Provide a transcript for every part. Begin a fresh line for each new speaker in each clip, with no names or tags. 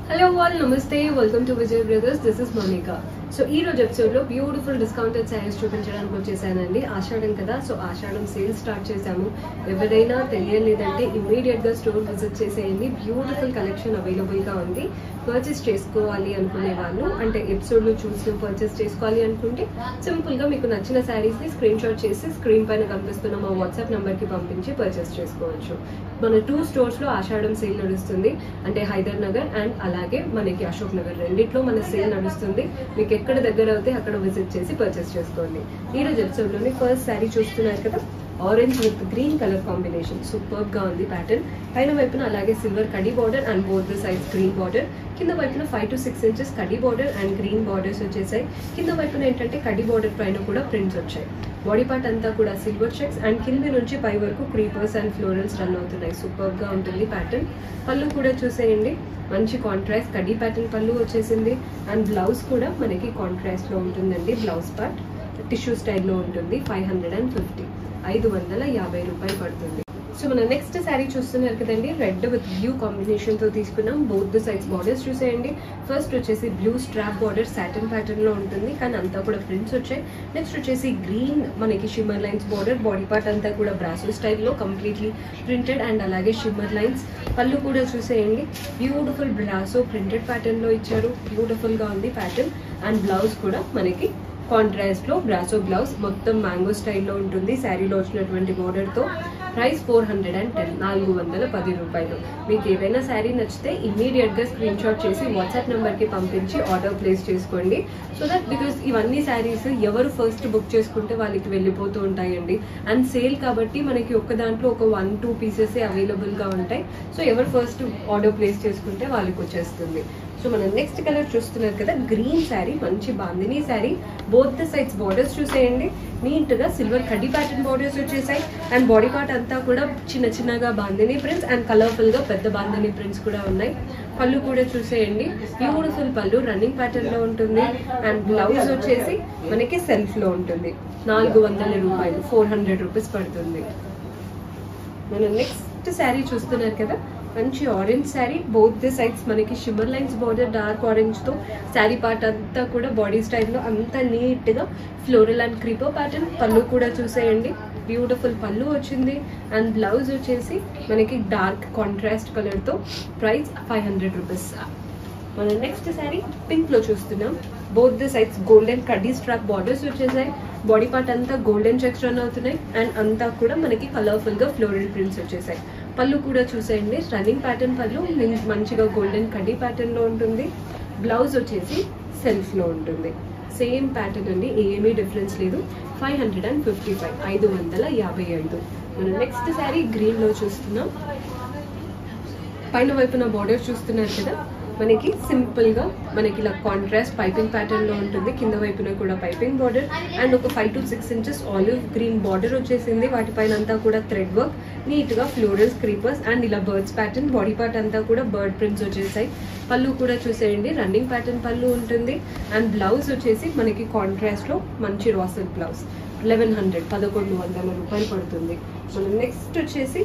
hello all నమస్తే welcome to Vijay brothers this is Monika so ఈ రోజు ఎపిసోడ్ లో బ్యూటిఫుల్ డిస్కౌంటెడ్ శారీస్ చూపించడానికి వచ్చేసానండి ఆషాఢం కదా సో ఆషాఢం సేల్ స్టార్ట్ చేశాము ఎవరైనా తెలియలేదంటే ఇమీడియట్ గా స్టోర్ విజిట్ చేసేయండి బ్యూటిఫుల్ కలెక్షన్ అవైలబుల్ గా ఉంది పర్చేస్ చేసుకోవాలి అనుకునే వాళ్ళు అంటే ఎపిసోడ్ లో చూసి పర్చేస్ చేసుకోవాలి అనుకుంటే సింపుల్ గా మీకు నచ్చిన శారీస్ ని స్క్రీన్ షాట్ చేసి స్క్రీన్ పైన కనిపిస్తున్న మా వాట్సాప్ నంబర్ కి పంపించి పర్చేస్ చేసుకోవచ్చు మన టూ స్టోర్స్ లో ఆషాఢం సేల్ నడుస్తుంది అంటే హైదర్ నగర్ అండ్ అలాగే మనకి అశోక్ నగర్ రెండిట్లో మన సేల్ నడుస్తుంది మీకు ఎక్కడ దగ్గర అవుతే అక్కడ విజిట్ చేసి పర్చేస్ చేసుకోండి ఈ రోజు ఎపిసోడ్ లోని ఫస్ట్ శారీ చూస్తున్నారు కదా orange with green colour combination super గా ఉంది ప్యాటర్న్ పైన వైపున అలాగే సిల్వర్ కడీ బార్డర్ అండ్ బోత్ సైజ్ గ్రీన్ బార్డర్ కింద వైపున ఫైవ్ టు సిక్స్ ఇంచెస్ కడీ బార్డర్ అండ్ గ్రీన్ బార్డర్స్ వచ్చేసాయి కింద వైపున ఏంటంటే కడీ బార్డర్ పైన కూడా ప్రింట్స్ వచ్చాయి బాడీ పార్ట్ అంతా కూడా సిల్వర్ చెక్స్ అండ్ కింది నుంచి పై వరకు క్రీపర్స్ అండ్ ఫ్లోరల్స్ రన్ అవుతున్నాయి సూపర్ గా ఉంటుంది ప్యాటర్న్ పళ్ళు కూడా చూసేయండి మంచి కాంట్రాస్ట్ కడీ ప్యాటర్న్ పళ్ళు వచ్చేసింది అండ్ బ్లౌజ్ కూడా మనకి కాంట్రాస్ట్ లో ఉంటుందండి బ్లౌజ్ పార్ట్ టిష్యూ స్టైల్లో ఉంటుంది ఫైవ్ హండ్రెడ్ అండ్ ఫిఫ్టీ ఐదు వందల యాభై రూపాయలు పడుతుంది సో మన నెక్స్ట్ శారీ చూస్తున్నారు కదండి రెడ్ విత్ బ్లూ కాంబినేషన్ తో తీసుకున్నాం బోత్ ద సైజ్ బార్డర్స్ చూసేయండి ఫస్ట్ వచ్చేసి blue strap border satin pattern లో ఉంటుంది కానీ అంతా కూడా ప్రింట్స్ వచ్చాయి నెక్స్ట్ వచ్చేసి గ్రీన్ మనకి shimmer lines border body part అంతా కూడా బ్రాసో స్టైల్లో కంప్లీట్లీ ప్రింటెడ్ అండ్ అలాగే షిమ్మర్ లైన్స్ పళ్ళు కూడా చూసేయండి బ్యూటిఫుల్ బ్రాసో ప్రింటెడ్ ప్యాటర్న్ లో ఇచ్చారు బ్యూటిఫుల్ గా ఉంది ప్యాటర్న్ అండ్ బ్లౌజ్ కూడా మనకి కాంట్రాస్ట్ లో బ్రాసో బ్లౌజ్ మొత్తం మ్యాంగో స్టైల్లో ఉంటుంది శారీలో వచ్చినటువంటి border తో price four hundred and ten నాలుగు వందల పది రూపాయలు మీకు ఏదైనా శారీ నచ్చితే ఇమీడియట్ గా స్క్రీన్ షాట్ చేసి వాట్సాప్ నెంబర్ కి పంపించి ఆర్డర్ ప్లేస్ చేసుకోండి సో దట్ బికాస్ ఇవన్నీ శారీస్ ఎవరు ఫస్ట్ బుక్ చేసుకుంటే వాళ్ళకి వెళ్ళిపోతూ ఉంటాయండి అండ్ సేల్ కాబట్టి మనకి ఒక్క దాంట్లో ఒక వన్ టూ పీసెస్ అవైలబుల్ గా ఉంటాయి సో ఎవరు ఫస్ట్ ఆర్డర్ ప్లేస్ చేసుకుంటే వాళ్ళకి వచ్చేస్తుంది సో మనం నెక్స్ట్ కలర్ చూస్తున్నారు కదా గ్రీన్ శారీ మంచి bandhani sari both the sides borders చూసేయండి నీట్ గా సిల్వర్ కడ్డీ ప్యాటర్న్ బార్డర్స్ వచ్చేసాయి అండ్ బాడీ పార్ట్ అంతా కూడా చిన్న చిన్నగా బాందిని ప్రింట్స్ అండ్ కలర్ఫుల్ గా పెద్ద బాందిని ప్రింట్స్ కూడా ఉన్నాయి పళ్ళు కూడా చూసేయండి బ్యూటిఫుల్ పళ్ళు రన్నింగ్ ప్యాటర్న్ లో ఉంటుంది అండ్ బ్లౌజ్ వచ్చేసి మనకి సెల్ఫ్ లో ఉంటుంది నాలుగు వందల రూపాయలు ఫోర్ హండ్రెడ్ రూపీస్ పడుతుంది మనం నెక్స్ట్ శారీ చూస్తున్నారు కదా మంచి orange sari both the sides మనకి shimmer lines border dark orange తో శారీ పార్ట్ అంతా కూడా బాడీ స్టైల్లో అంతా నీట్ గా ఫ్లోరల్ అండ్ క్రీపర్ ప్యాటర్న్ పళ్ళు కూడా చూసేయండి బ్యూటిఫుల్ పళ్ళు వచ్చింది అండ్ బ్లౌజ్ వచ్చేసి మనకి డార్క్ కాంట్రాస్ట్ కలర్ తో ప్రైస్ ఫైవ్ హండ్రెడ్ రూపీస్ మన నెక్స్ట్ శారీ పింక్ లో చూస్తున్నాం బోత్ ది సైడ్స్ గోల్డెన్ కడ్డీ స్ట్రాప్ బార్డర్స్ వచ్చేసాయి బాడీ పార్ట్ అంతా గోల్డెన్ చెక్స్ రన్ అవుతున్నాయి అండ్ అంతా కూడా మనకి కలర్ఫుల్ గా ఫ్లోరల్ ప్రింట్స్ వచ్చేసాయి పళ్ళు కూడా చూసేయండి రన్నింగ్ ప్యాటర్న్ పళ్ళు మీన్స్ మంచిగా గోల్డెన్ కడ్డీ ప్యాటర్న్ లో ఉంటుంది బ్లౌజ్ వచ్చేసి సెల్ఫ్ లో ఉంటుంది సేమ్ ప్యాటర్న్ అండి ఏమీ డిఫరెన్స్ లేదు five hundred and fifty five ఐదు వందల యాభై ఐదు మనం నెక్స్ట్ శారీ గ్రీన్ లో చూస్తున్నాం పైన వైపున బార్డర్ చూస్తున్నారు కదా మనకి సింపుల్ గా మనకి ఇలా కాంట్రాస్ట్ పైపింగ్ ప్యాటర్న్ లో ఉంటుంది కింద వైపున కూడా పైపింగ్ బార్డర్ అండ్ ఒక five to six inches olive green border వచ్చేసింది వాటిపైన అంతా కూడా థ్రెడ్ వర్క్ నీట్ గా ఫ్లోరల్స్ క్రీపర్స్ అండ్ ఇలా బర్డ్స్ ప్యాటర్న్ బాడీ పార్ట్ అంతా కూడా బర్డ్ ప్రింట్స్ వచ్చేసాయి పళ్ళు కూడా చూసేయండి రన్నింగ్ ప్యాటర్న్ పళ్ళు ఉంటుంది అండ్ బ్లౌజ్ వచ్చేసి మనకి కాంట్రాస్ట్ లో మంచి రాసల్ బ్లౌజ్ లెవెన్ హండ్రెడ్ పదకొండు వందల రూపాయలు పడుతుంది మనం నెక్స్ట్ వచ్చేసి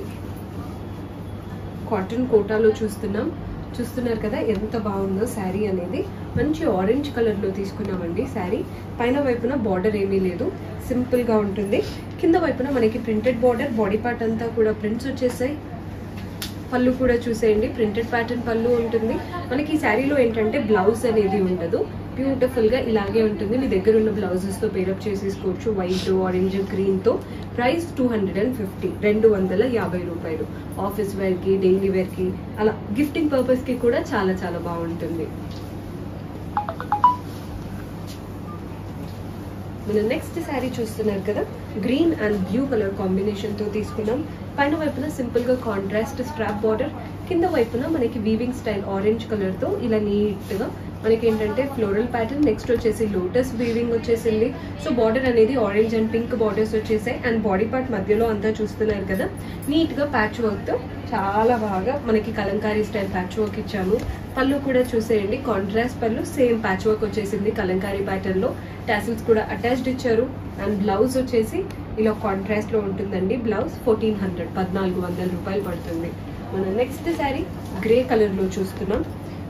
కాటన్ కోటాలో చూస్తున్నాం చూస్తున్నారు కదా ఎంత బాగుందో శారీ అనేది మంచి ఆరెంజ్ కలర్ లో తీసుకున్నామండి శారీ పైన వైపున బార్డర్ ఏమీ లేదు సింపుల్ గా ఉంటుంది కింద వైపున మనకి ప్రింటెడ్ బార్డర్ బాడీ పార్ట్ అంతా కూడా ప్రింట్స్ వచ్చేసాయి పళ్ళు కూడా చూసేయండి ప్రింటెడ్ ప్యాటర్న్ పళ్ళు ఉంటుంది మనకి ఈ శారీలో ఏంటంటే బ్లౌజ్ అనేది ఉండదు బ్యూటిఫుల్ గా ఇలాగే ఉంటుంది మీ దగ్గర ఉన్న బ్లౌజెస్ తో పేరప్ చేసేసుకోవచ్చు వైట్ ఆరెంజ్ గ్రీన్ తో price two hundred and fifty రెండు వందల యాభై రూపాయలు ఆఫీస్ వేర్ కి డైలీ వేర్ కి అలా గిఫ్టింగ్ పర్పస్ కి కూడా చాలా చాలా బాగుంటుంది మనం నెక్స్ట్ శారీ చూస్తున్నారు కదా green and blue colour combination తో తీసుకున్నాం పైన వైపున సింపుల్ గా కాంట్రాస్ట్ స్ట్రాప్ బార్డర్ కింద వైపున మనకి వీవింగ్ స్టైల్ ఆరెంజ్ కలర్ తో ఇలా నీట్ గా మనకి ఏంటంటే ఫ్లోరల్ ప్యాటర్న్ నెక్స్ట్ వచ్చేసి లోటస్ వీవింగ్ వచ్చేసింది సో బార్డర్ అనేది ఆరెంజ్ అండ్ పింక్ బార్డర్స్ వచ్చేసాయి అండ్ బాడీ పార్ట్ మధ్యలో అంతా చూస్తున్నారు కదా నీట్ గా ప్యాచ్ వర్క్ తో చాలా బాగా మనకి కలంకారీ స్టైల్ ప్యాచ్ వర్క్ ఇచ్చాము పళ్ళు కూడా చూసేయండి కాంట్రాస్ట్ పళ్ళు సేమ్ ప్యాచ్ వర్క్ వచ్చేసింది కలంకారీ ప్యాటర్న్ లో టాసిల్స్ కూడా అటాచ్డ్ ఇచ్చారు అండ్ బ్లౌజ్ వచ్చేసి ఇలా కాంట్రాస్ట్ లో ఉంటుందండి బ్లౌజ్ ఫోర్టీన్ హండ్రెడ్ పద్నాలుగు వందల రూపాయలు పడుతుంది మన నెక్స్ట్ శారీ గ్రే కలర్ లో చూస్తున్నాం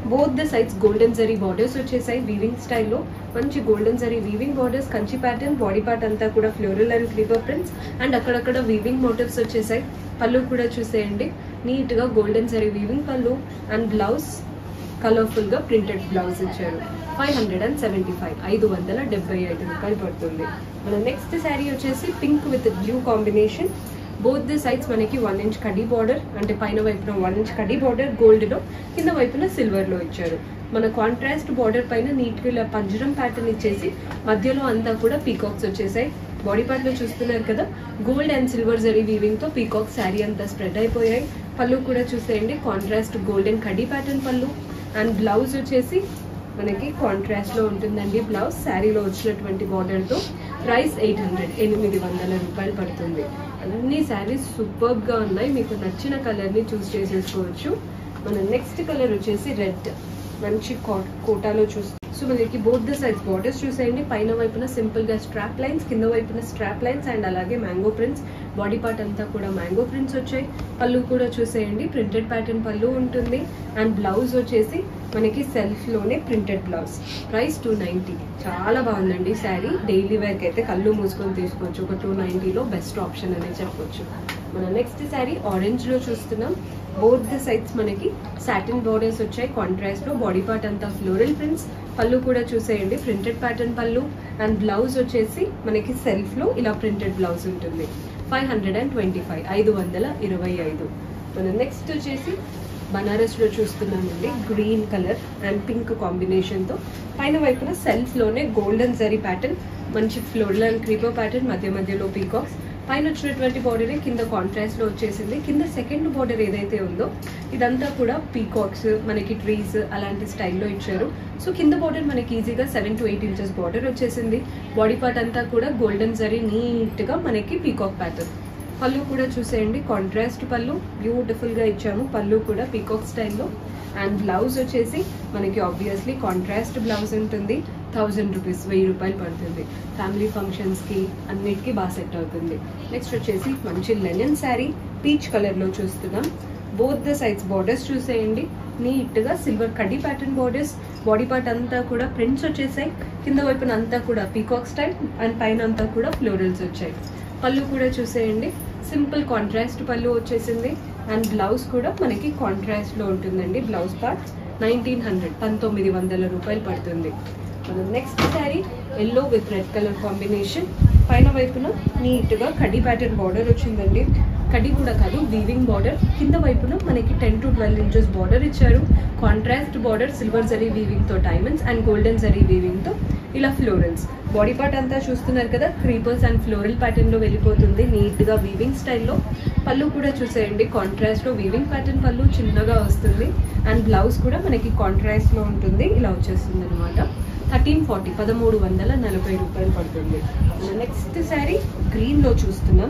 బోత్ ద సైడ్స్ గోల్డెన్ జరీ బార్డర్స్ వచ్చేసాయి వీవింగ్ స్టైల్లో మంచి golden zari weaving borders Kanchi pattern body part అంతా కూడా floral and creeper prints and అక్కడక్కడ వీవింగ్ మోటివ్స్ వచ్చేసాయి పళ్ళు కూడా చూసేయండి నీట్గా గోల్డెన్ జరీ వీవింగ్ పళ్ళు అండ్ బ్లౌజ్ కలర్ఫుల్గా ప్రింటెడ్ బ్లౌజ్ ఇచ్చారు five hundred and seventy five ఐదు వందల డెబ్బై ఐదు రూపాయలు పడుతుంది మన నెక్స్ట్ శారీ వచ్చేసి pink with blue combination both the sides మనకి వన్ ఇంచ్ కడీ బార్డర్ అంటే పైన వైపున వన్ ఇంచ్ కడీ బార్డర్ గోల్డ్లో కింద వైపున సిల్వర్లో ఇచ్చారు మన కాంట్రాస్ట్ బార్డర్ పైన నీట్గా ఇలా పంజరం ప్యాటర్న్ ఇచ్చేసి మధ్యలో అంతా కూడా పీకాక్స్ వచ్చేసాయి బాడీ పార్ట్ లో చూస్తున్నారు కదా gold and silver zari weaving తో పీకాక్ శారీ అంతా స్ప్రెడ్ అయిపోయాయి పళ్ళు కూడా చూసేయండి కాంట్రాస్ట్ గోల్డెన్ కడీ ప్యాటర్న్ పళ్ళు అండ్ బ్లౌజ్ వచ్చేసి మనకి కాంట్రాస్ట్ లో ఉంటుందండి బ్లౌజ్ శారీలో వచ్చినటువంటి బార్డర్ తో ప్రైస్ ఎయిట్ హండ్రెడ్ ఎనిమిది వందల రూపాయలు పడుతుంది అన్ని శారీస్ సూపర్బ్ గా ఉన్నాయి మీకు నచ్చిన కలర్ ని చూస్ చేసేసుకోవచ్చు మన నెక్స్ట్ కలర్ వచ్చేసి రెడ్ మంచి కో- కోటాలో చూసి సో మనకి బోత్ ద సైడ్స్ బార్డర్స్ చూసేయండి పైన వైపున సింపుల్ గా స్ట్రాప్ లైన్స్ కింద వైపున స్ట్రాప్ లైన్స్ అండ్ అలాగే మ్యాంగో ప్రింట్స్ బాడీ పార్ట్ అంతా కూడా మ్యాంగో ప్రింట్స్ వచ్చాయి పళ్ళు కూడా చూసేయండి ప్రింటెడ్ ప్యాటర్న్ పళ్ళు ఉంటుంది అండ్ బ్లౌజ్ వచ్చేసి మనకి సెల్ఫ్ లోనే printed blouse price two ninety చాలా బాగుందండి శారీ డైలీ వేర్కి అయితే కళ్ళు మూసుకొని తీసుకోవచ్చు ఒక టూ నైంటీలో బెస్ట్ ఆప్షన్ అనే చెప్పొచ్చు మన నెక్స్ట్ శారీ ఆరెంజ్ లో చూస్తున్నాం బోత్ ద సైడ్స్ మనకి సాటిన్ బోర్డర్స్ వచ్చాయి కాంట్రాస్ట్ లో బాడీ పార్ట్ అంతా ఫ్లోరల్ ప్రింట్స్ పళ్ళు కూడా చూసేయండి ప్రింటెడ్ ప్యాటర్న్ పళ్ళు అండ్ బ్లౌజ్ వచ్చేసి మనకి సెల్ఫ్ లో ఇలా ప్రింటెడ్ బ్లౌజ్ ఉంటుంది five hundred and twenty five ఐదు వందల ఇరవై ఐదు మన నెక్స్ట్ వచ్చేసి బనారస్ లో చూస్తున్నామండి green colour and pink combination తో పైన వైపున సెల్ఫ్ లోనే గోల్డెన్ జరీ ప్యాటర్న్ మంచి ఫ్లోరల్ అండ్ క్రీపర్ ప్యాటర్న్ మధ్య మధ్యలో పీకాక్స్ పైన వచ్చినటువంటి బార్డర్ కింద కాంట్రాస్ట్ లో వచ్చేసింది కింద సెకండ్ బార్డర్ ఏదైతే ఉందో ఇదంతా కూడా పీకాక్స్ మనకి ట్రీస్ అలాంటి స్టైల్లో ఇచ్చారు సో కింద బార్డర్ మనకి ఈజీగా seven to eight inches border వచ్చేసింది బాడీ పార్ట్ అంతా కూడా గోల్డెన్ జరీ నీట్ గా మనకి పీకాక్ ప్యాటర్న్ పళ్ళు కూడా చూసేయండి కాంట్రాస్ట్ పళ్ళు బ్యూటిఫుల్ గా ఇచ్చాము పళ్ళు కూడా పీకాక్ స్టైల్లో అండ్ బ్లౌజ్ వచ్చేసి మనకి ఆబ్వియస్లీ కాంట్రాస్ట్ బ్లౌజ్ ఉంటుంది థౌజండ్ రూపీస్ వెయ్యి రూపాయలు పడుతుంది ఫ్యామిలీ ఫంక్షన్స్ కి అన్నిటికీ బాగా సెట్ అవుతుంది నెక్స్ట్ వచ్చేసి మంచి లెనిన్ శారీ పీచ్ కలర్ లో చూస్తున్నాం బోత్ ద సైడ్స్ బార్డర్స్ చూసేయండి నీట్ గా సిల్వర్ కడ్డీ ప్యాటర్న్ బార్డర్స్ బాడీ పార్ట్ అంతా కూడా ప్రింట్స్ వచ్చేసాయి కింద వైపున అంతా కూడా పీకాక్ స్టైల్ అండ్ పైన అంతా కూడా ఫ్లోరల్స్ వచ్చాయి పళ్ళు కూడా చూసేయండి సింపుల్ కాంట్రాస్ట్ పళ్ళు వచ్చేసింది అండ్ బ్లౌజ్ కూడా మనకి కాంట్రాస్ట్ లో ఉంటుందండి బ్లౌజ్ పార్ట్ నైన్టీన్ హండ్రెడ్ పంతొమ్మిది వందల రూపాయలు పడుతుంది మన next sari yellow with red colour combination పైన వైపున నీట్ గా కడ్డీ ప్యాటర్న్ బార్డర్ వచ్చిందండి కడ్డీ కూడా కాదు వీవింగ్ బార్డర్ కింద వైపున మనకి ten to twelve inches border ఇచ్చారు contrast border silver zari weaving తో diamonds and golden zari weaving తో ఇలా ఫ్లోరల్స్ బాడీ పార్ట్ అంతా చూస్తున్నారు కదా క్రీపర్స్ అండ్ ఫ్లోరల్ ప్యాటర్న్ లో వెళ్ళిపోతుంది నీట్ గా వీవింగ్ స్టైల్లో పళ్ళు కూడా చూసేయండి కాంట్రాస్ట్ లో వీవింగ్ ప్యాటర్న్ పళ్ళు చిన్నగా వస్తుంది అండ్ బ్లౌజ్ కూడా మనకి కాంట్రాస్ట్ లో ఉంటుంది ఇలా వచ్చేస్తుంది అనమాట థర్టీన్ ఫార్టీ పదమూడు వందల నలభై రూపాయలు పడుతుంది నెక్స్ట్ శారీ గ్రీన్ లో చూస్తున్నాం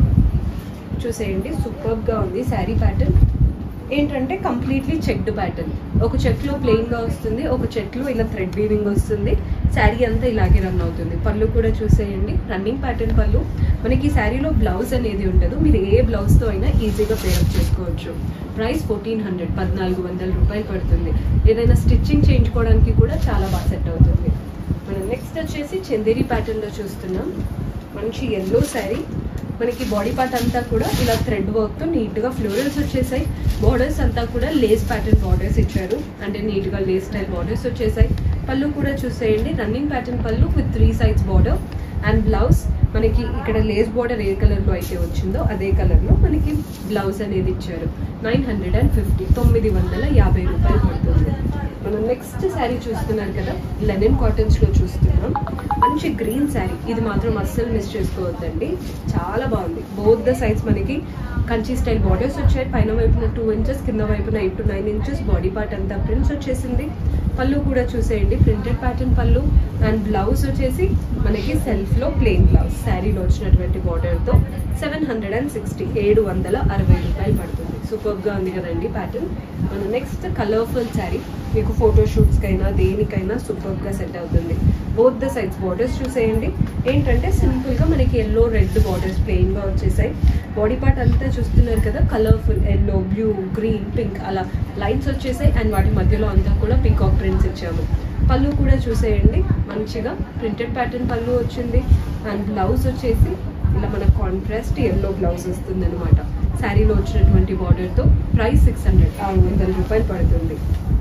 చూసేయండి సూపర్ గా ఉంది శారీ ప్యాటర్న్ ఏంటంటే కంప్లీట్లీ చెక్డ్ ప్యాటర్న్ ఒక చెట్లో ప్లెయిన్ గా వస్తుంది ఒక చెట్లో ఇలా థ్రెడ్ వీవింగ్ వస్తుంది శారీ అంతా ఇలాగే రన్ అవుతుంది పళ్ళు కూడా చూసేయండి రన్నింగ్ ప్యాటర్న్ పళ్ళు మనకి ఈ శారీలో బ్లౌజ్ అనేది ఉండదు మీరు ఏ బ్లౌజ్ తో అయినా ఈజీగా పేరప్ చేసుకోవచ్చు ప్రైస్ ఫోర్టీన్ హండ్రెడ్ పద్నాలుగు వందల రూపాయలు పడుతుంది ఏదైనా స్టిచ్చింగ్ చేయించుకోవడానికి కూడా చాలా బాగా సెట్ అవుతుంది మనం నెక్స్ట్ వచ్చేసి చందేరి ప్యాటర్న్ లో చూస్తున్నాం మంచి ఎల్లో శారీ మనకి బాడీ పార్ట్ అంతా కూడా ఇలా థ్రెడ్ వర్క్ తో నీట్ గా ఫ్లోరల్స్ వచ్చేసాయి బార్డర్స్ అంతా కూడా లేస్ ప్యాటర్న్ బార్డర్స్ ఇచ్చారు అంటే నీట్ గా లేస్ స్టైల్ బార్డర్స్ వచ్చేసాయి పళ్ళు కూడా చూసేయండి running pattern pallu with three sides border and blouse మనకి ఇక్కడ లేస్ బార్డర్ ఏ కలర్ లో అయితే వచ్చిందో అదే కలర్ లో మనకి బ్లౌజ్ అనేది ఇచ్చారు నైన్ హండ్రెడ్ అండ్ ఫిఫ్టీ తొమ్మిది వందల యాభై రూపాయలు పడుతుంది మనం నెక్స్ట్ శారీ చూస్తున్నారు కదా లెనిన్ కాటన్స్ లో చూస్తున్నాం మంచి గ్రీన్ శారీ ఇది మాత్రం అస్సలు మిస్ చేసుకోవద్దండి చాలా బాగుంది బోత్ ద సైడ్స్ మనకి కంచి స్టైల్ బార్డర్స్ వచ్చాయి పైన వైపున టూ ఇంచెస్ కింద వైపున eight to nine inches body part అంతా ప్రింట్స్ వచ్చేసింది పళ్ళు కూడా చూసేయండి ప్రింటెడ్ ప్యాటర్న్ పళ్ళు అండ్ బ్లౌజ్ వచ్చేసి మనకి సెల్ఫ్ లో ప్లెయిన్ బ్లౌజ్ శారీలో వచ్చినటువంటి బార్డర్ తో సెవెన్ హండ్రెడ్ అండ్ సిక్స్టీ ఏడు వందల అరవై రూపాయలు పడుతుంది సూపర్గా ఉంది కదండి ప్యాటర్న్ మన నెక్స్ట్ కలర్ఫుల్ శారీ మీకు ఫోటోషూట్స్కైనా దేనికైనా సూపర్గా సెట్ అవుతుంది బోత్ ద సైడ్స్ బార్డర్స్ చూసేయండి ఏంటంటే సింపుల్గా మనకి ఎల్లో రెడ్ బార్డర్స్ ప్లెయిన్గా వచ్చేసాయి బాడీ పార్ట్ అంతా చూస్తున్నారు కదా colourful yellow blue green pink అలా లైన్స్ వచ్చేసాయి అండ్ వాటి మధ్యలో అంతా కూడా పికాక్ ప్రింట్స్ ఇచ్చాము పళ్ళు కూడా చూసేయండి మంచిగా ప్రింటెడ్ ప్యాటర్న్ పళ్ళు వచ్చింది అండ్ బ్లౌజ్ వచ్చేసి ఇలా మన కాంట్రాస్ట్ ఎల్లో బ్లౌజ్ వస్తుంది అనమాట శారీలో వచ్చినటువంటి బార్డర్తో ప్రైస్ సిక్స్ హండ్రెడ్ ఆరు వందల రూపాయలు పడుతుంది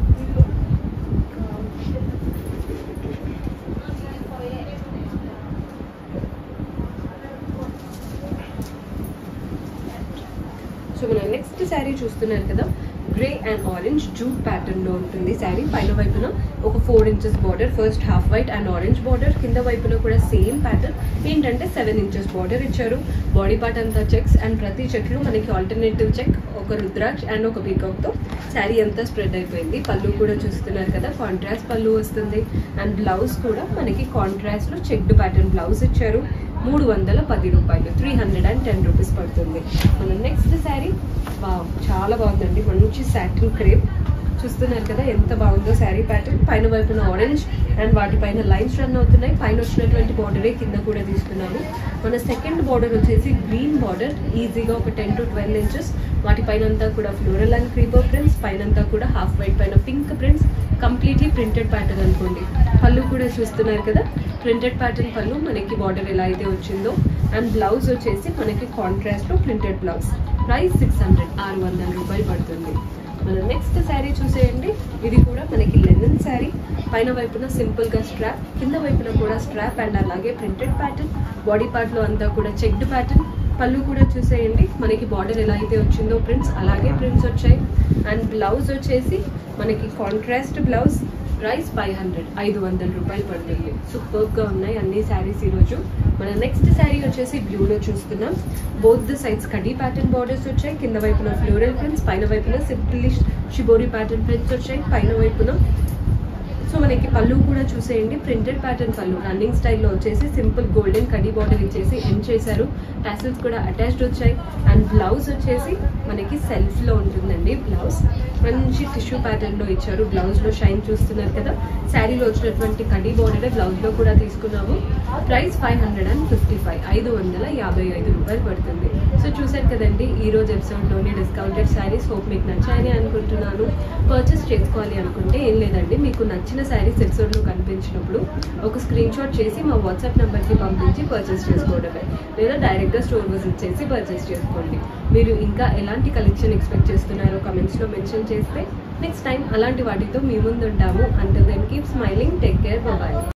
సో మనం నెక్స్ట్ శారీ చూస్తున్నారు కదా grey and orange jute pattern లో ఉంటుంది శారీ పైన వైపున ఒక four inches border first half white and orange border కింద వైపున కూడా సేమ్ ప్యాటర్న్ ఏంటంటే సెవెన్ ఇంచెస్ బార్డర్ ఇచ్చారు బాడీ పార్ట్ అంతా చెక్స్ అండ్ ప్రతి చెక్లో మనకి ఆల్టర్నేటివ్ చెక్ ఒక రుద్రాక్ష అండ్ ఒక పీకాక్ తో శారీ అంతా స్ప్రెడ్ అయిపోయింది పళ్ళు కూడా చూస్తున్నారు కదా కాంట్రాస్ట్ పళ్ళు వస్తుంది అండ్ బ్లౌజ్ కూడా మనకి కాంట్రాస్ట్ లో చెక్డ్ ప్యాటర్న్ బ్లౌజ్ ఇచ్చారు మూడు వందల పది రూపాయలు three hundred and ten rupees పడుతుంది మన నెక్స్ట్ శారీ వావ్ చాలా బాగుందండి మంచి సాటిన్ క్రేప్ చూస్తున్నారు కదా ఎంత బాగుందో శారీ ప్యాటర్న్ పైన వైపున ఆరెంజ్ అండ్ వాటిపైన లైన్స్ రన్ అవుతున్నాయి పైన వచ్చినటువంటి బార్డరే కింద కూడా తీసుకున్నాము మన సెకండ్ బార్డర్ వచ్చేసి గ్రీన్ బార్డర్ ఈజీగా ఒక టెన్ టు ట్వెల్వ్ ఇంచెస్ వాటిపైన అంతా కూడా ఫ్లోరల్ అండ్ క్రీపర్ ప్రింట్స్ పైన అంతా కూడా హాఫ్ వైట్ పైన pink prints completely printed pattern అనుకోండి పళ్ళు కూడా చూస్తున్నారు కదా ప్రింటెడ్ ప్యాటర్న్ పళ్ళు మనకి బార్డర్ ఎలా అయితే వచ్చిందో అండ్ బ్లౌజ్ వచ్చేసి మనకి కాంట్రాస్ట్లో printed blouse price six hundred ఆరు వందల రూపాయలు పడుతుంది మన నెక్స్ట్ శారీ చూసేయండి ఇది కూడా మనకి లెనిన్ శారీ పైన వైపున సింపుల్ గా స్ట్రాప్ కింద వైపున కూడా స్ట్రాప్ అండ్ అలాగే ప్రింటెడ్ ప్యాటర్న్ బాడీ పార్ట్ లో అంతా కూడా చెక్డ్ ప్యాటర్న్ పళ్ళు కూడా చూసేయండి మనకి బార్డర్ ఎలా అయితే వచ్చిందో ప్రింట్స్ అలాగే ప్రింట్స్ వచ్చాయి అండ్ బ్లౌజ్ వచ్చేసి మనకి contrast blouse price five hundred ఐదు వందల రూపాయలు పడుతుంది సూపర్గా ఉన్నాయి అన్ని శారీస్ ఈరోజు మన నెక్స్ట్ శారీ వచ్చేసి బ్లూలో చూస్తున్నాం బోత్ ద సైడ్స్ కడీ ప్యాటర్న్ బార్డర్స్ వచ్చాయి కింద వైపున ఫ్లోరల్ ప్రింట్స్ పైన వైపున సింపుల్ షిబోరి ప్యాటర్న్ ప్రింట్స్ వచ్చాయి పైన వైపున సో మనకి పళ్ళు కూడా చూసేయండి ప్రింటెడ్ ప్యాటర్న్ పళ్ళు రన్నింగ్ స్టైల్లో వచ్చేసి సింపుల్ గోల్డెన్ కడీ బార్డర్ ఇచ్చేసి ఎండ్ చేశారు టాసిల్స్ కూడా అటాచ్డ్ వచ్చాయి అండ్ బ్లౌజ్ వచ్చేసి మనకి సెల్ఫ్లో ఉంటుందండి బ్లౌజ్ మంచి టిష్యూ ప్యాటర్న్లో ఇచ్చారు బ్లౌజ్లో షైన్ చూస్తున్నారు కదా శారీలో వచ్చినటువంటి కడీ బార్డర్ బ్లౌజ్లో కూడా తీసుకున్నాము price five hundred and fifty five ఐదు వందల యాభై ఐదు రూపాయలు పడుతుంది సో చూసారు కదండి ఈ రోజు ఎపిసోడ్లోని డిస్కౌంటెడ్ శారీస్ హోప్ మీకు నచ్చాయని అనుకుంటున్నాను పర్చేస్ చేసుకోవాలి అనుకుంటే ఏం లేదండి మీకు నచ్చిన శారీస్ ఎపిసోడ్లో కనిపించినప్పుడు ఒక స్క్రీన్ షాట్ చేసి మా వాట్సాప్ నెంబర్కి పంపించి పర్చేస్ చేసుకోవడమే లేదా డైరెక్ట్గా స్టోర్ విజిట్ చేసి పర్చేస్ చేసుకోండి మీరు ఇంకా ఎలాంటి కలెక్షన్ ఎక్స్పెక్ట్ చేస్తున్నారో కమెంట్స్లో మెన్షన్ చేస్తే నెక్స్ట్ టైం అలాంటి వాటితో మీ ముందు ఉంటాము అంటర్ then keep smiling take care bye